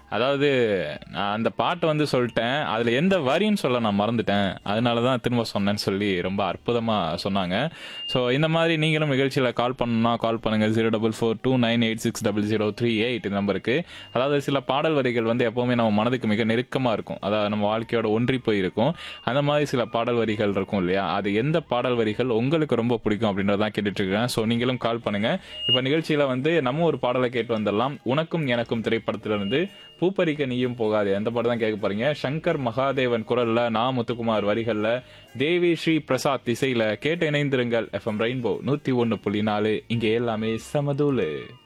அதாவது நான் அந்த பாட்டை வந்து சொல்லிட்டேன் அதுல எந்த வரின்னு சொல்ல நான் மறந்துட்டேன் அதனால தான் திரும்ப சொன்னேன்னு சொல்லி ரொம்ப அற்புதமா சொன்னாங்க ஸோ இந்த மாதிரி நீங்களும் நிகழ்ச்சியில கால் பண்ணணும்னா கால் பண்ணுங்க zero double four two nine eight six double zero three eight நம்பருக்கு அதாவது சில பாடல் வரிகள் வந்து எப்பவுமே நம்ம மனதுக்கு மிக நெருக்கமா இருக்கும் அதாவது நம்ம வாழ்க்கையோட ஒன்றி போய் இருக்கும் அந்த மாதிரி சில பாடல் வரிகள் இருக்கும் இல்லையா அது எந்த பாடல் வரிகள் உங்களுக்கு ரொம்ப பிடிக்கும் அப்படின்றதான் கேட்டுட்டு இருக்கேன் ஸோ நீங்களும் கால் பண்ணுங்க இப்போ நிகழ்ச்சியில வந்து நம்ம ஒரு பாடலை கேட்டு வந்துடலாம் உனக்கும் எனக்கும் திரைப்படத்திலிருந்து பூப்பறிக்க நீயும் போகாது அந்த பாடம் தான் கேட்க போறீங்க சங்கர் மகாதேவன் குரல்ல நா முத்துக்குமார் வரிகள்ல தேவி ஸ்ரீ பிரசாத் இசையில கேட்டு இணைந்திருங்கள் எஃப்எம் ரெயின்போ நூத்தி ஒன்னு புள்ளி நாலு இங்க எல்லாமே சமதூளு